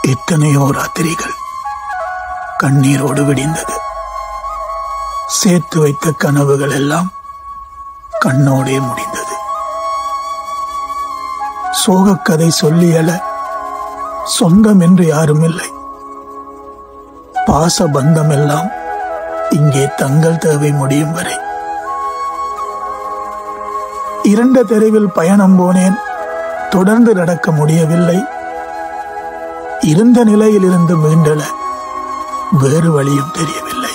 எத்தனையோ ராத்திரிகள் கண்ணீரோடு விடிந்தது சேர்த்து வைத்த கனவுகள் எல்லாம் கண்ணோடே முடிந்தது சோகக்கதை சொல்லியல சொந்தம் என்று யாரும் இல்லை பாச பந்தம் எல்லாம் இங்கே தங்கள் தேவை முடியும் வரை இரண்ட தெருவில் பயணம் போனேன் தொடர்ந்து நடக்க முடியவில்லை இருந்த நிலையில் இருந்து மீண்டல வேறு வழியும் தெரியவில்லை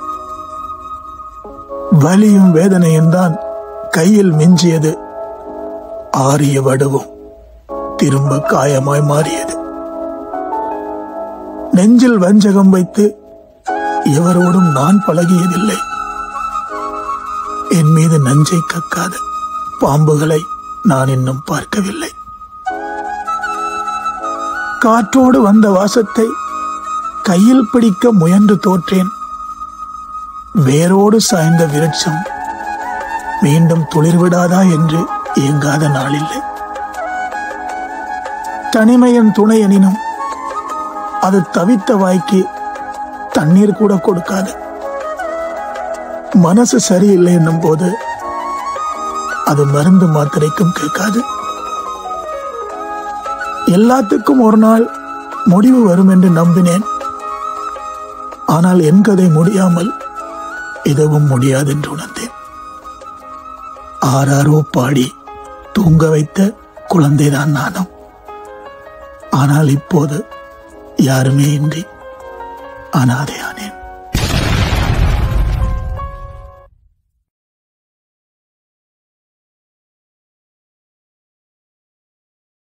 வலியும் வேதனையும் தான் கையில் மிஞ்சியது ஆரிய வடுவும் திரும்ப காயமாய் மாறியது நெஞ்சில் வஞ்சகம் வைத்து எவரோடும் நான் பழகியதில்லை என் மீது நஞ்சை கக்காத பாம்புகளை நான் இன்னும் பார்க்கவில்லை காற்றோடு வந்த வாசத்தை கையில் பிடிக்க முயன்று தோற்றேன் வேரோடு சாய்ந்த விருட்சம் மீண்டும் துளிர்விடாதா என்று இயங்காத நாளில்லை தனிமையின் துணை எனினும் அது தவித்த வாய்க்கு தண்ணீர் கூட கொடுக்காது மனசு சரியில்லை என்னும் போது அது மருந்து மாத்திரைக்கும் கேட்காது எல்லாத்துக்கும் ஒரு நாள் முடிவு வரும் என்று நம்பினேன் ஆனால் என் கதை முடியாமல் எதுவும் முடியாது என்று உணர்ந்தேன் ஆறாரோ பாடி தூங்க வைத்த குழந்தைதான் நானும் ஆனால் இப்போது யாருமே இன்றி அனாதையானேன்